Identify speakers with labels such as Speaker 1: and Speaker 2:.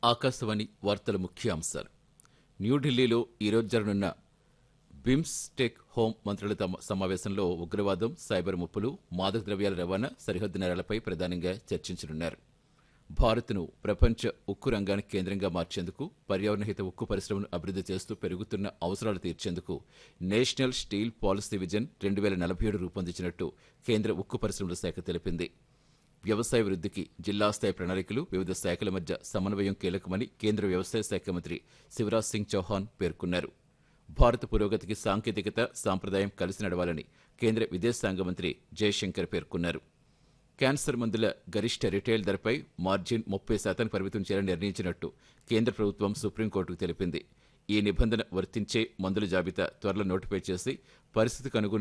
Speaker 1: ఆకాశవాణి వార్తల ముఖ్య అంశాలు న్యూఢిల్లీలో ఈరోజు జరగనున్న బిమ్స్టెక్ హోం మంత్రుల తమ సమావేశంలో ఉగ్రవాదం సైబర్ ముప్పులు మాదక ద్రవ్యాల రవాణా సరిహద్దు నేరాలపై ప్రధానంగా చర్చించనున్నారు భారత్ను ప్రపంచ ఉక్కు రంగానికి కేంద్రంగా మార్చేందుకు పర్యావరణహిత ఉక్కు పరిశ్రమను అభివృద్ధి చేస్తూ పెరుగుతున్న అవసరాలు తీర్చేందుకు నేషనల్ స్టీల్ పాలసీ విజన్ రెండు వేల నలభై ఏడు రూపొందించినట్టు కేంద్ర ఉక్కు పరిశ్రమల శాఖ తెలిపింది వ్యవసాయ వృద్ధికి జిల్లా స్థాయి ప్రణాళికలు వివిధ శాఖల మధ్య సమన్వయం కీలకమని కేంద్ర వ్యవసాయ శాఖ మంత్రి శివరాజ్ సింగ్ చౌహాన్ పేర్కొన్నారు భారత పురోగతికి సాంకేతికత సాంప్రదాయం కలిసి నడవాలని కేంద్ర విదేశాంగ మంత్రి జయశంకర్ పేర్కొన్నారు క్యాన్సర్ మందుల గరిష్ట రిటైల్ ధరపై మార్జిన్ ముప్పై శాతానికి పరిమితం చేయాలని నిర్ణయించినట్టు కేంద్ర ప్రభుత్వం సుప్రీంకోర్టుకు తెలిపింది ఈ నిబంధన వర్తించే మందుల జాబితా త్వరలో నోటిఫై చేసి పరిస్థితికి అనుగుణ